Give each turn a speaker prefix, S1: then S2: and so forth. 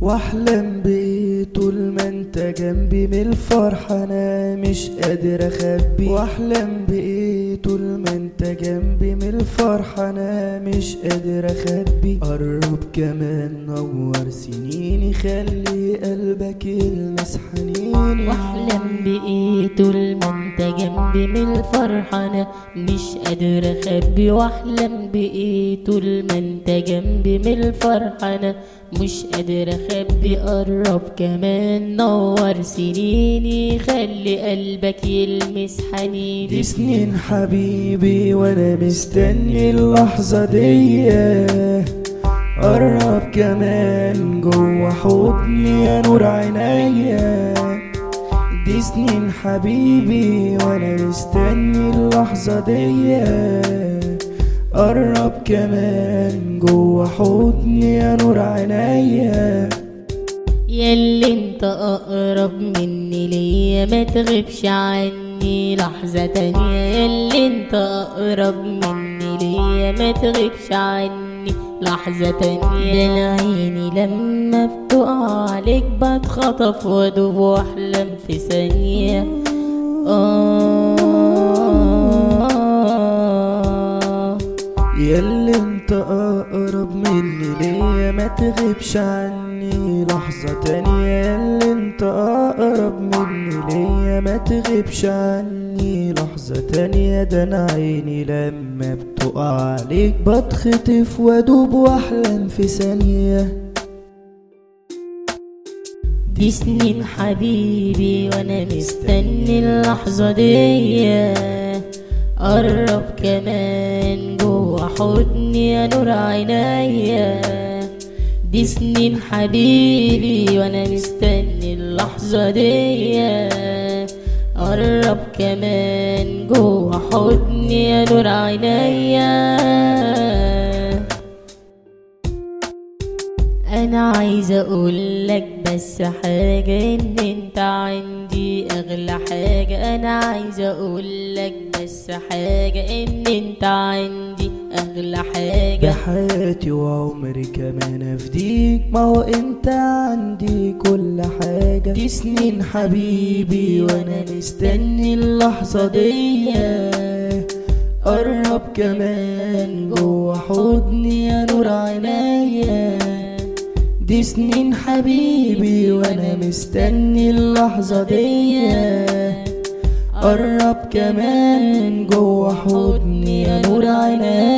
S1: واحلم بايه طول ما انت جنبي من الفرحة انا مش قادر اخبي واحلم بايه طول ما انت جنبي من الفرحة انا مش قادر اخبي قرب كمان نور سنيني خلي قلبك يلمس حنيني
S2: واحلم بايه طول ما انت جنبي من الفرحة انا مش قادر اخبي واحلم بايه طول ما انت جنبي من الفرحة انا مش قادر اخبي قرب كمان نور سنيني خلي قلبك يلمس حنيني
S1: دي سنين حبيبي وانا مستني اللحظة دي قرب كمان جوا حضني يا نور عينيا دي سنين حبيبي وانا مستني اللحظة دي قرب كمان جوا حضني يا نور عينيا
S2: ياللي انت اقرب مني ليا ما تغيبش عني لحظة تانية ياللي انت اقرب مني ليا ما تغيبش عني لحظة تانية ده أنا عيني لما بتقع عليك بتخطف وادوب واحلم في ثانية آه
S1: ياللي انت اقرب مني ليا ما تغيبش عني لحظة تانية ياللي انت اقرب مني ليا ما تغيبش عني لحظة تانية ده انا عيني لما بتقع عليك بتخطف وادوب واحلم في ثانية
S2: دي سنين حبيبي وانا مستني اللحظة دي قرب كمان جوا حضني يا نور عينيا دي سنين حبيبي وانا مستني اللحظة دي قرب كمان جوا حضني يا نور عينيا انا عايزه اقول لك بس حاجه ان انت عندي اغلى حاجه انا عايزه اقول لك بس حاجه ان انت عندي اغلى حاجه
S1: بحياتي وعمري كمان افديك ما هو انت عندي كل حاجة دي سنين حبيبي وانا مستني اللحظة دي قرب كمان جوا حضني يا نور عينيا دي سنين حبيبي وانا مستني اللحظة دي قرب كمان جوا حضني يا نور عينيا